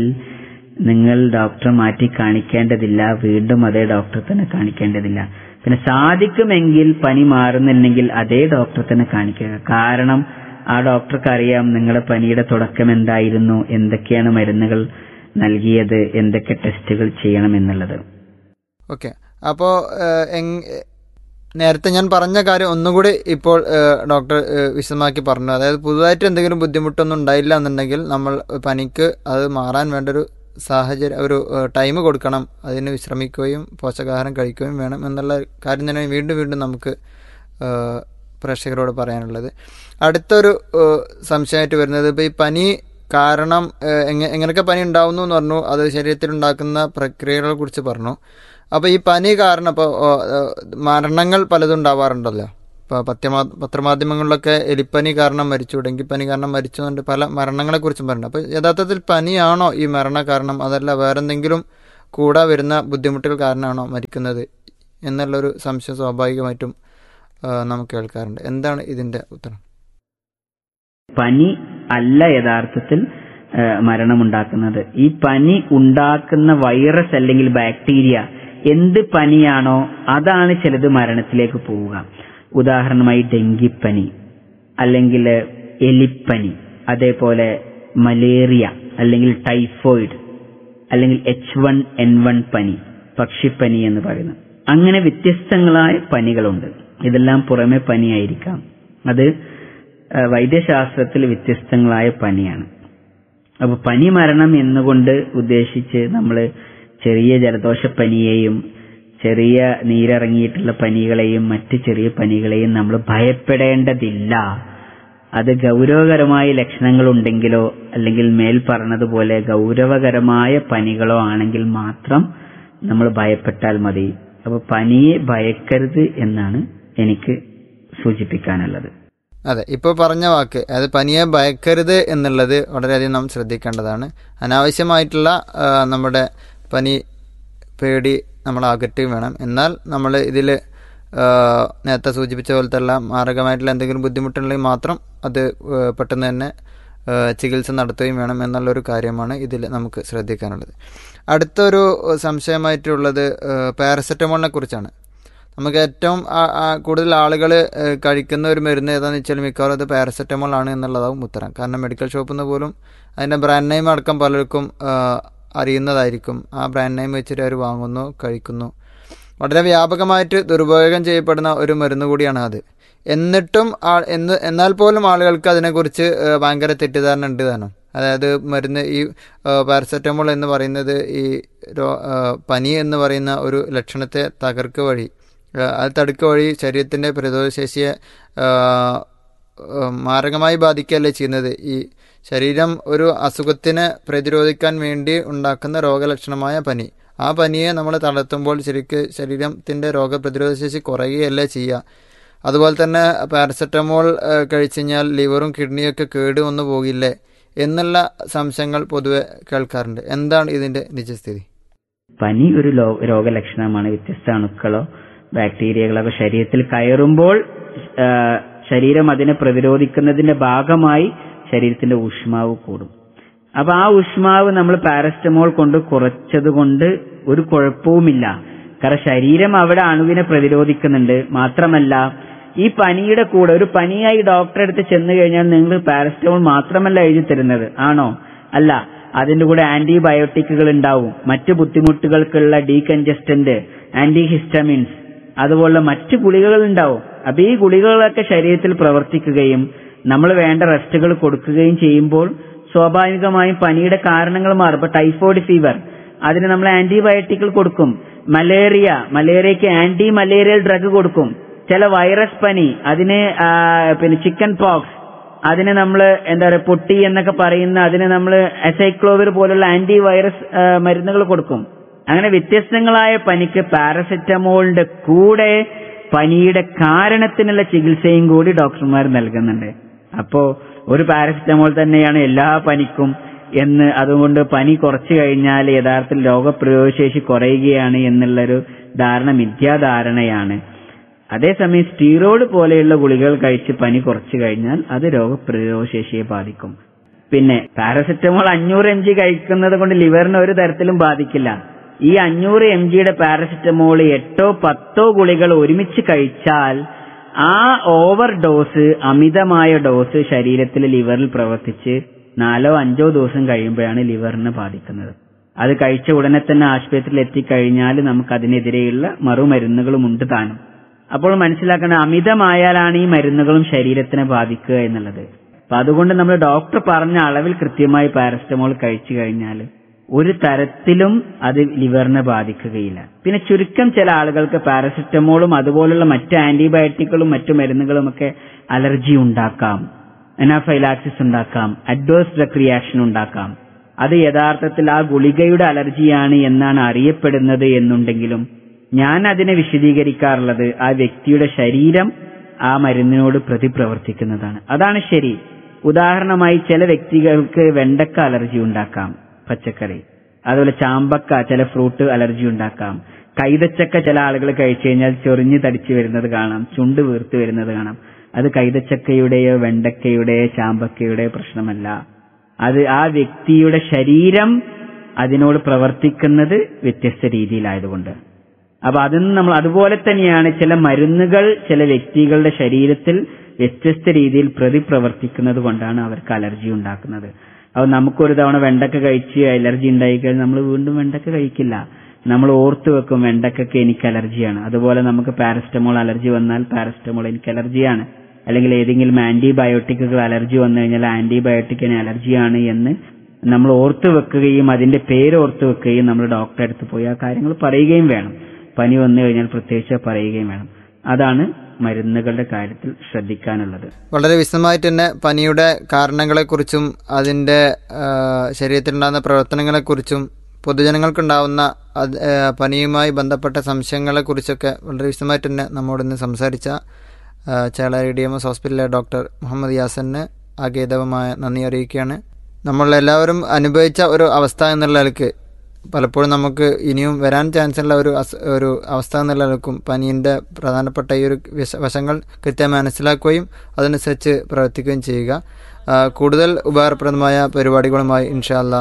നിങ്ങൾ ഡോക്ടറെ മാറ്റി കാണിക്കേണ്ടതില്ല വീണ്ടും അതേ ഡോക്ടറെ തന്നെ കാണിക്കേണ്ടതില്ല പിന്നെ സാധിക്കുമെങ്കിൽ പനി മാറുന്നില്ലെങ്കിൽ അതേ ഡോക്ടറെ തന്നെ കാണിക്കുക കാരണം ആ ഡോക്ടർക്ക് അറിയാം നിങ്ങളുടെ പനിയുടെ തുടക്കം എന്തായിരുന്നു എന്തൊക്കെയാണ് മരുന്നുകൾ നൽകിയത് എന്തൊക്കെ ടെസ്റ്റുകൾ ചെയ്യണം എന്നുള്ളത് ഓക്കെ അപ്പോൾ നേരത്തെ ഞാൻ പറഞ്ഞ കാര്യം ഒന്നുകൂടി ഇപ്പോൾ ഏഹ്, ഡോക്ടർ ഏഹ്, വിശദമാക്കി പറഞ്ഞു അതായത് പുതുതായിട്ട് എന്തെങ്കിലും ബുദ്ധിമുട്ടൊന്നും ഉണ്ടായില്ല എന്നുണ്ടെങ്കിൽ നമ്മൾ പനിക്ക് അത് മാറാൻ വേണ്ട ഒരു സാഹചര്യം ഒരു ടൈം കൊടുക്കണം അതിന് വിശ്രമിക്കുകയും പോഷകാഹാരം കഴിക്കുകയും വേണം എന്നുള്ള കാര്യം തന്നെ വീണ്ടും വീണ്ടും നമുക്ക് ഏഹ്, പ്രേക്ഷകരോട് പറയാനുള്ളത് അടുത്തൊരു ഏഹ്, സംശയമായിട്ട് വരുന്നത് ഇപ്പോൾ ഈ പനി കാരണം ഏഹ്, എങ്ങ- എങ്ങനെയൊക്കെ പനി ഉണ്ടാവുന്നു എന്ന് പറഞ്ഞു അത് ശരീരത്തിൽ ഉണ്ടാക്കുന്ന പ്രക്രിയകളെ കുറിച്ച് പറഞ്ഞു അപ്പോൾ ഈ പനി കാരണം ഇപ്പോൾ മരണങ്ങൾ പലതും ഉണ്ടാവാറുണ്ടല്ലോ ഇപ്പോൾ പത്രമാ പത്രമാധ്യമങ്ങളിലൊക്കെ എലിപ്പനി കാരണം മരിച്ചു ഡെങ്കിപ്പനി കാരണം മരിച്ചു എന്നുണ്ട് പല മരണങ്ങളെക്കുറിച്ചും പറയുന്നുണ്ട് അപ്പോൾ യഥാർത്ഥത്തിൽ പനിയാണോ ഈ മരണ കാരണം അതല്ല വേറെന്തെങ്കിലും കൂടെ വരുന്ന ബുദ്ധിമുട്ടുകൾ കാരണമാണോ മരിക്കുന്നത് എന്നുള്ളൊരു സംശയം സ്വാഭാവികമായിട്ടും ആ, നമുക്ക് കേൾക്കാറുണ്ട് എന്താണ് ഇതിൻ്റെ ഉത്തരം പനി അല്ല യഥാർത്ഥത്തിൽ ആ, മരണമുണ്ടാക്കുന്നത് ഈ പനി ഉണ്ടാക്കുന്ന വൈറസ് അല്ലെങ്കിൽ ബാക്ടീരിയ എന്ത് പനിയാണോ അതാണ് ചിലത് മരണത്തിലേക്ക് പോവുക ഉദാഹരണമായി ഡെങ്കിപ്പനി അല്ലെങ്കിൽ എലിപ്പനി അതേപോലെ മലേറിയ അല്ലെങ്കിൽ ടൈഫോയിഡ് അല്ലെങ്കിൽ എച്ച് വൺ എൻ വൺ പനി പക്ഷിപ്പനി എന്ന് പറയുന്നത് അങ്ങനെ വ്യത്യസ്തങ്ങളായ പനികളുണ്ട് ഇതെല്ലാം പുറമെ പനിയായിരിക്കാം അത് ആ, വൈദ്യശാസ്ത്രത്തിൽ വ്യത്യസ്തങ്ങളായ പനിയാണ് അപ്പൊ പനി മരണം എന്നുകൊണ്ട് ഉദ്ദേശിച്ച് നമ്മൾ ചെറിയ ജലദോഷപ്പനിയെയും ചെറിയ നീരിറങ്ങിയിട്ടുള്ള പനികളെയും മറ്റ് ചെറിയ പനികളെയും നമ്മൾ ഭയപ്പെടേണ്ടതില്ല അത് ഗൗരവകരമായ ലക്ഷണങ്ങൾ ഉണ്ടെങ്കിലോ അല്ലെങ്കിൽ മേൽ പറഞ്ഞതുപോലെ ഗൗരവകരമായ പനികളോ ആണെങ്കിൽ മാത്രം നമ്മൾ ഭയപ്പെട്ടാൽ മതി അപ്പൊ പനിയെ ഭയക്കരുത് എന്നാണ് എനിക്ക് സൂചിപ്പിക്കാനുള്ളത് അതെ ഇപ്പോൾ പറഞ്ഞ വാക്ക് അതായത് പനിയെ ഭയക്കരുത് എന്നുള്ളത് വളരെയധികം നാം ശ്രദ്ധിക്കേണ്ടതാണ് അനാവശ്യമായിട്ടുള്ള ആ, നമ്മുടെ പനി പേടി നമ്മൾ അകറ്റുകയും വേണം എന്നാൽ നമ്മൾ ഇതിൽ നേരത്തെ സൂചിപ്പിച്ച പോലത്തെ ഉള്ള മാരകമായിട്ടുള്ള എന്തെങ്കിലും ബുദ്ധിമുട്ടുണ്ടെങ്കിൽ മാത്രം അത് ആ, പെട്ടെന്ന് തന്നെ ആ, ചികിത്സ നടത്തുകയും വേണം എന്നുള്ളൊരു കാര്യമാണ് ഇതിൽ നമുക്ക് ശ്രദ്ധിക്കാനുള്ളത് അടുത്തൊരു സംശയമായിട്ടുള്ളത് പാരസെറ്റമോളിനെ കുറിച്ചാണ് നമുക്ക് ഏറ്റവും ആ- ആ കൂടുതൽ ആളുകൾ കഴിക്കുന്ന ഒരു മരുന്ന് ഏതാണെന്ന് വെച്ചാൽ മിക്കവാറും അത് പാരസെറ്റമോൾ ആണ് എന്നുള്ളതാവും ഉത്തരം കാരണം മെഡിക്കൽ ഷോപ്പിൽ നിന്ന് പോലും അതിൻ്റെ ബ്രാൻഡ് നെയിം അടക്കം പലർക്കും ആ, അറിയുന്നതായിരിക്കും ആ ബ്രാൻഡ് നെയിം വെച്ചിട്ട് അവർ വാങ്ങുന്നു കഴിക്കുന്നു വളരെ വ്യാപകമായിട്ട് ദുരുപയോഗം ചെയ്യപ്പെടുന്ന ഒരു മരുന്ന് കൂടിയാണ് അത് എന്നിട്ടും ആ എന്ന് എന്നാൽ പോലും ആളുകൾക്ക് അതിനെക്കുറിച്ച് ഏഹ്, ഭയങ്കര തെറ്റിദ്ധാരണ ഉണ്ട് താനും അതായത് മരുന്ന് ഈ പാരസെറ്റമോൾ എന്ന് പറയുന്നത് ഈ രോ ഏഹ്, പനി എന്ന് പറയുന്ന ഒരു ലക്ഷണത്തെ തകർക്കുക വഴി ഏഹ്, അത് തടുക്കുക വഴി ശരീരത്തിൻ്റെ പ്രതിരോധശേഷിയെ ഏഹ്, ഏഹ്, മാരകമായി ബാധിക്കുകയല്ലേ ചെയ്യുന്നത് ഈ ശരീരം ഒരു അസുഖത്തിനെ പ്രതിരോധിക്കാൻ വേണ്ടി ഉണ്ടാക്കുന്ന രോഗലക്ഷണമായ പനി ആ പനിയെ നമ്മൾ തളർത്തുമ്പോൾ ശരിക്ക് ശരീരത്തിൻ്റെ രോഗപ്രതിരോധ ശേഷി കുറയുകയല്ലേ ചെയ്യുക അതുപോലെ തന്നെ പാരസെറ്റമോൾ ഏഹ്, കഴിച്ചു കഴിഞ്ഞാൽ ലിവറും കിഡ്നിയൊക്കെ കേട് വന്നു പോകില്ലേ എന്നുള്ള സംശയങ്ങൾ പൊതുവെ കേൾക്കാറുണ്ട് എന്താണ് ഇതിൻ്റെ നിജസ്ഥിതി പനി ഒരു ലോ- രോഗലക്ഷണമാണ് വ്യത്യസ്ത അണുക്കളോ ബാക്ടീരിയകളൊക്കെ ശരീരത്തിൽ കയറുമ്പോൾ ആ, ശരീരം അതിനെ പ്രതിരോധിക്കുന്നതിന്റെ ഭാഗമായി ശരീരത്തിന്റെ ഊഷ്മാവ് കൂടും അപ്പൊ ആ ഊഷ്മാവ് നമ്മൾ പാരസ്റ്റമോൾ കൊണ്ട് കുറച്ചത് കൊണ്ട് ഒരു കുഴപ്പവുമില്ല കാരണം ശരീരം അവിടെ അണുവിനെ പ്രതിരോധിക്കുന്നുണ്ട് മാത്രമല്ല ഈ പനിയുടെ കൂടെ ഒരു പനിയായി ഡോക്ടറെ അടുത്ത് ചെന്ന് കഴിഞ്ഞാൽ നിങ്ങൾ പാരസ്റ്റമോൾ മാത്രമല്ല എഴുതി തരുന്നത് ആണോ അല്ല അതിന്റെ കൂടെ ആന്റിബയോട്ടിക്കുകൾ ഉണ്ടാവും മറ്റു ബുദ്ധിമുട്ടുകൾക്കുള്ള ഡീകൺജസ്റ്റന്റ് ആന്റി ഹിസ്റ്റമിൻസ് അതുപോലെ മറ്റു ഗുളികകൾ ഉണ്ടാവും അപ്പൊ ഈ ഗുളികകളൊക്കെ ശരീരത്തിൽ പ്രവർത്തിക്കുകയും നമ്മൾ വേണ്ട റെസ്റ്റുകൾ കൊടുക്കുകയും ചെയ്യുമ്പോൾ സ്വാഭാവികമായും പനിയുടെ കാരണങ്ങൾ മാറും ഇപ്പൊ ടൈഫോയിഡ് ഫീവർ അതിന് നമ്മൾ ആന്റിബയോട്ടിക്കുകൾ കൊടുക്കും മലേറിയ മലേറിയക്ക് ആന്റി മലേറിയൽ ഡ്രഗ് കൊടുക്കും ചില വൈറസ് പനി അതിന് ആ, പിന്നെ ചിക്കൻ പോക്സ് അതിന് നമ്മൾ എന്താ പറയുക പൊട്ടി എന്നൊക്കെ പറയുന്ന അതിന് നമ്മൾ എസൈക്ലോവിർ പോലുള്ള ആന്റി വൈറസ് മരുന്നുകൾ കൊടുക്കും അങ്ങനെ വ്യത്യസ്തങ്ങളായ പനിക്ക് പാരസെറ്റമോളിന്റെ കൂടെ പനിയുടെ കാരണത്തിനുള്ള ചികിത്സയും കൂടി ഡോക്ടർമാർ നൽകുന്നുണ്ട് അപ്പോ ഒരു പാരസെറ്റമോൾ തന്നെയാണ് എല്ലാ പനിക്കും എന്ന് അതുകൊണ്ട് പനി കുറച്ചു കഴിഞ്ഞാൽ യഥാർത്ഥത്തിൽ രോഗപ്രതിരോധശേഷി കുറയുകയാണ് എന്നുള്ളൊരു ധാരണ മിഥ്യാധാരണയാണ് അതേസമയം സ്റ്റീറോയിഡ് പോലെയുള്ള ഗുളികകൾ കഴിച്ച് പനി കുറച്ചു കഴിഞ്ഞാൽ അത് രോഗപ്രതിരോധശേഷിയെ ബാധിക്കും പിന്നെ പാരസെറ്റമോൾ അഞ്ഞൂറ് എം ജി കഴിക്കുന്നത് കൊണ്ട് ലിവറിനെ ഒരു തരത്തിലും ബാധിക്കില്ല ഈ അഞ്ഞൂറ് എം ജിയുടെ പാരസെറ്റമോൾ എട്ടോ പത്തോ ഗുളികൾ ഒരുമിച്ച് കഴിച്ചാൽ ആ ഓവർ ഡോസ് അമിതമായ ഡോസ് ശരീരത്തിൽ ലിവറിൽ പ്രവർത്തിച്ച് നാലോ അഞ്ചോ ദിവസം കഴിയുമ്പോഴാണ് ലിവറിനെ ബാധിക്കുന്നത് അത് കഴിച്ച ഉടനെ തന്നെ ആശുപത്രിയിൽ എത്തിക്കഴിഞ്ഞാൽ നമുക്ക് അതിനെതിരെയുള്ള മറുമരുന്നുകളും ഉണ്ട് താനും അപ്പോൾ മനസ്സിലാക്കേണ്ട അമിതമായാലാണ് ഈ മരുന്നുകളും ശരീരത്തിനെ ബാധിക്കുക എന്നുള്ളത് അപ്പൊ അതുകൊണ്ട് നമ്മൾ ഡോക്ടർ പറഞ്ഞ അളവിൽ കൃത്യമായി പാരസ്റ്റമോൾ കഴിച്ചു കഴിഞ്ഞാൽ ഒരു തരത്തിലും അത് ലിവറിനെ ബാധിക്കുകയില്ല പിന്നെ ചുരുക്കം ചില ആളുകൾക്ക് പാരസെറ്റമോളും അതുപോലുള്ള മറ്റ് ആന്റിബയോട്ടിക്കുകളും മറ്റു മരുന്നുകളും ഒക്കെ അലർജി ഉണ്ടാക്കാം എനാഫൈലാക്സിസ് ഉണ്ടാക്കാം അഡ്വേഴ്സ് ഡ്രഗ് റിയാക്ഷൻ ഉണ്ടാക്കാം അത് യഥാർത്ഥത്തിൽ ആ ഗുളികയുടെ അലർജിയാണ് എന്നാണ് അറിയപ്പെടുന്നത് എന്നുണ്ടെങ്കിലും ഞാൻ അതിനെ വിശദീകരിക്കാറുള്ളത് ആ വ്യക്തിയുടെ ശരീരം ആ മരുന്നിനോട് പ്രതിപ്രവർത്തിക്കുന്നതാണ് അതാണ് ശരി ഉദാഹരണമായി ചില വ്യക്തികൾക്ക് വെണ്ടക്ക അലർജി ഉണ്ടാക്കാം പച്ചക്കറി അതുപോലെ ചാമ്പക്ക ചില ഫ്രൂട്ട് അലർജി ഉണ്ടാക്കാം കൈതച്ചക്ക ചില ആളുകൾ കഴിച്ചു കഴിഞ്ഞാൽ ചൊറിഞ്ഞ് തടിച്ചു വരുന്നത് കാണാം ചുണ്ട് വീർത്ത് വരുന്നത് കാണാം അത് കൈതച്ചക്കയുടെയോ വെണ്ടക്കയുടെയോ ചാമ്പക്കയുടെയോ പ്രശ്നമല്ല അത് ആ വ്യക്തിയുടെ ശരീരം അതിനോട് പ്രവർത്തിക്കുന്നത് വ്യത്യസ്ത രീതിയിലായതുകൊണ്ട് അപ്പൊ അതിന് നമ്മൾ അതുപോലെ തന്നെയാണ് ചില മരുന്നുകൾ ചില വ്യക്തികളുടെ ശരീരത്തിൽ വ്യത്യസ്ത രീതിയിൽ പ്രതിപ്രവർത്തിക്കുന്നത് കൊണ്ടാണ് അവർക്ക് അലർജി ഉണ്ടാക്കുന്നത് അപ്പൊ നമുക്കൊരു തവണ വെണ്ടക്ക കഴിച്ച് അലർജി ഉണ്ടായിക്കഴിഞ്ഞാൽ നമ്മൾ വീണ്ടും വെണ്ടക്ക കഴിക്കില്ല നമ്മൾ ഓർത്തു വെക്കും വെണ്ടക്കൊക്കെ എനിക്ക് അലർജിയാണ് അതുപോലെ നമുക്ക് പാരസ്റ്റമോൾ അലർജി വന്നാൽ പാരസ്റ്റമോൾ എനിക്ക് അലർജിയാണ് അല്ലെങ്കിൽ ഏതെങ്കിലും ആന്റിബയോട്ടിക്കുകൾ അലർജി വന്നു കഴിഞ്ഞാൽ ആന്റിബയോട്ടിക്കിന് അലർജിയാണ് എന്ന് നമ്മൾ ഓർത്തു വെക്കുകയും അതിന്റെ പേര് ഓർത്തു വെക്കുകയും നമ്മൾ ഡോക്ടറെ അടുത്ത് പോയി ആ കാര്യങ്ങൾ പറയുകയും വേണം പനി വന്നു കഴിഞ്ഞാൽ പ്രത്യേകിച്ച് പറയുകയും വേണം അതാണ് മരുന്നുകളുടെ കാര്യത്തിൽ ശ്രദ്ധിക്കാനുള്ളത് വളരെ വിശദമായിട്ട് തന്നെ പനിയുടെ കാരണങ്ങളെക്കുറിച്ചും അതിൻ്റെ ആ, ശരീരത്തിലുണ്ടാകുന്ന പ്രവർത്തനങ്ങളെക്കുറിച്ചും പൊതുജനങ്ങൾക്കുണ്ടാവുന്ന അത് ആ, പനിയുമായി ബന്ധപ്പെട്ട സംശയങ്ങളെക്കുറിച്ചൊക്കെ വളരെ വിശദമായിട്ട് തന്നെ നമ്മോടിന്ന് സംസാരിച്ച ആ, ചേളാരി ഡി എം എസ് ഹോസ്പിറ്റലിലെ ഡോക്ടർ മുഹമ്മദ് യാസന് ആഗേതവമായ നന്ദി അറിയിക്കുകയാണ് നമ്മളെല്ലാവരും അനുഭവിച്ച ഒരു അവസ്ഥ എന്നുള്ള നിലക്ക് പലപ്പോഴും നമുക്ക് ഇനിയും വരാൻ ചാൻസ് ഉള്ള ഒരു അസ് ഒരു അവസ്ഥ എന്നുള്ള നിലക്കും പനീൻ്റെ പ്രധാനപ്പെട്ട ഈ ഒരു വിശ വശങ്ങൾ കൃത്യമായി മനസ്സിലാക്കുകയും അതനുസരിച്ച് പ്രവർത്തിക്കുകയും ചെയ്യുക ആ, കൂടുതൽ ഉപകാരപ്രദമായ പരിപാടികളുമായി ഇൻഷാല്ല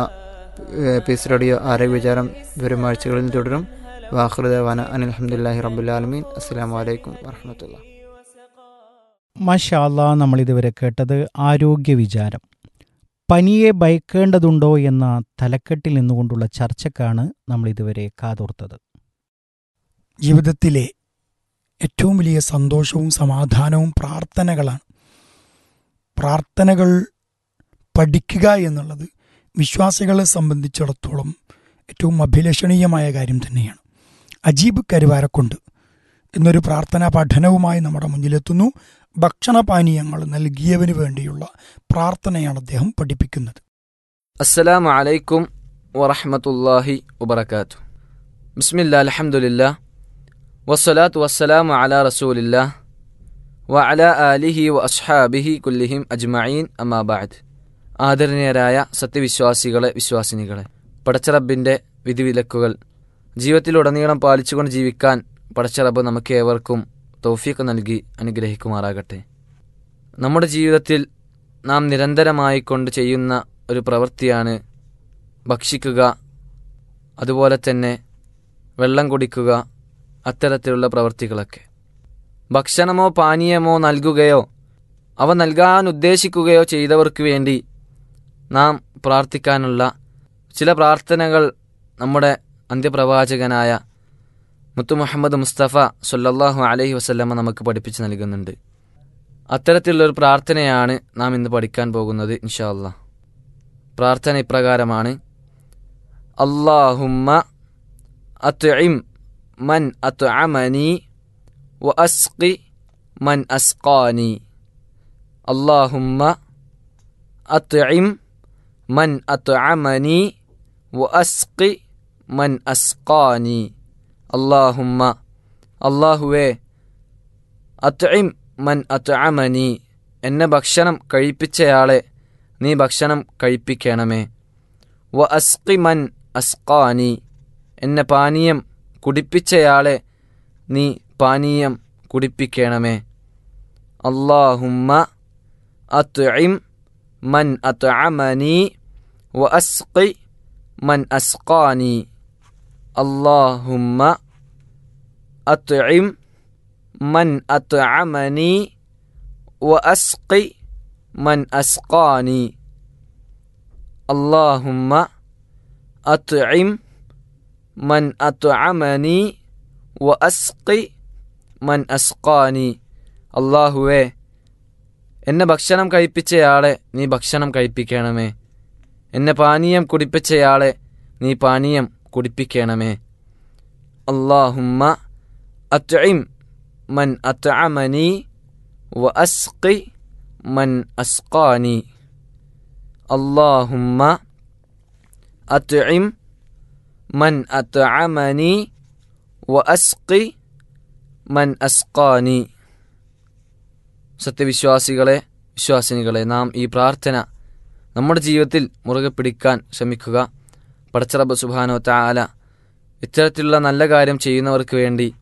പീസ് റേഡിയോ ആരോഗ്യ വിചാരം വരും ആഴ്ചകളിൽ തുടരും വാഹൃദവാന അനിൽഹമുല്ലാഹി റബുലാലമീൻ അസ്സാം വലൈക്കും വാഹമത്തുള്ള മഷാല്ല നമ്മൾ ഇതുവരെ കേട്ടത് ആരോഗ്യ വിചാരം പനിയെ ഭയക്കേണ്ടതുണ്ടോ എന്ന തലക്കെട്ടിൽ നിന്നുകൊണ്ടുള്ള ചർച്ചക്കാണ് നമ്മൾ ഇതുവരെ കാതോർത്തത് ജീവിതത്തിലെ ഏറ്റവും വലിയ സന്തോഷവും സമാധാനവും പ്രാർത്ഥനകളാണ് പ്രാർത്ഥനകൾ പഠിക്കുക എന്നുള്ളത് വിശ്വാസികളെ സംബന്ധിച്ചിടത്തോളം ഏറ്റവും അഭിലഷണീയമായ കാര്യം തന്നെയാണ് അജീബ് കരുവാരക്കൊണ്ട് എന്നൊരു പ്രാർത്ഥനാ പഠനവുമായി നമ്മുടെ മുന്നിലെത്തുന്നു ഭക്ഷണപാനീയങ്ങൾ നൽകിയവന് വേണ്ടിയുള്ള പ്രാർത്ഥനയാണ് അദ്ദേഹം പഠിപ്പിക്കുന്നത് السلام عليكم ورحمة الله وبركاته بسم الله الحمد لله والصلاة والسلام على رسول الله وعلى آله وأصحابه كلهم أجمعين أما بعد ആദരണീയരായ സത്യവിശ്വാസികളെ വിശ്വാസിനികളെ പടച്ചറബിൻ്റെ വിധിവിലക്കുകൾ ജീവിതത്തിലുടനീളം പാലിച്ചുകൊണ്ട് ജീവിക്കാൻ പടച്ചറബ് നമുക്ക് ഏവർക്കും തൗഫീഖ് നൽകി അനുഗ്രഹിക്കുമാറാകട്ടെ നമ്മുടെ ജീവിതത്തിൽ നാം നിരന്തരമായി കൊണ്ട് ചെയ്യുന്ന ഒരു പ്രവൃത്തിയാണ് ഭക്ഷിക്കുക അതുപോലെ തന്നെ വെള്ളം കുടിക്കുക അത്തരത്തിലുള്ള പ്രവൃത്തികളൊക്കെ ഭക്ഷണമോ പാനീയമോ നൽകുകയോ അവ നൽകാൻ ഉദ്ദേശിക്കുകയോ ചെയ്തവർക്ക് വേണ്ടി നാം പ്രാർത്ഥിക്കാനുള്ള ചില പ്രാർത്ഥനകൾ നമ്മുടെ അന്ത്യപ്രവാചകനായ മുത്തു മുഹമ്മദ് മുസ്തഫ സല്ലല്ലാഹു അലൈഹി വസല്ലമ നമുക്ക് പഠിപ്പിച്ചു നൽകുന്നുണ്ട് അത്തരത്തിലുള്ളൊരു പ്രാർത്ഥനയാണ് നാം ഇന്ന് പഠിക്കാൻ പോകുന്നത് ഇൻഷാ അല്ലാ പ്രാർത്ഥന ഇപ്രകാരമാണ് അള്ളാഹുമ്മ അത്ഇം മൻ അത്അമനി വ അസ്ഖി മൻ അസ്ഖാനി അള്ളാഹുമ്മ അത്ഇം മൻ അത്അമനി വ അസ്ഖി മൻ അസ്ഖാനി അള്ളാഹുമ്മ അള്ളാഹുവേ അത്ഇം മൻ അത്അമനി എന്നെ ഭക്ഷണം കഴിപ്പിച്ചയാളെ നീ ഭക്ഷണം കഴിപ്പിക്കണമേ വ അസ്ഖി മൻ അസ്ഖാനി എന്നെ പാനീയം കുടിപ്പിച്ചയാളെ നീ പാനീയം കുടിപ്പിക്കണമേ അള്ളാഹുമ്മ അത്ഇം മൻ അത്അമനി വ അസ്ഖി മൻ അസ്ഖാനി അള്ളാഹുമ്മ അത്ഇം മൻ അത്അമനി വ അസ്ഖി മൻ അസ്ഖാനി اللهم أطعم من أطعمني وأسقي من أسقاني അള്ളാഹുവേ എന്നെ ഭക്ഷണം കഴിപ്പിച്ചയാളെ നീ ഭക്ഷണം കഴിപ്പിക്കണമേ എന്നെ പാനീയം കുടിപ്പിച്ചയാളെ നീ പാനീയം കുടിപ്പിക്കണമേ അള്ളാഹുമ്മ അത്ഇം മൻ അത്അമനി വ അസ്ഖി മൻ അസ്ഖാനി اللهم أطعم من أطعمني وأسقي من أسقاني സത്യവിശ്വാസികളെ വിശ്വാസിനികളെ നാം ഈ പ്രാർത്ഥന നമ്മുടെ ജീവിതത്തിൽ മുറുകെ പിടിക്കാൻ ശ്രമിക്കുക പടച്ചറബ് സുബാനോ താല ഇത്തരത്തിലുള്ള നല്ല കാര്യം ചെയ്യുന്നവർക്ക് വേണ്ടി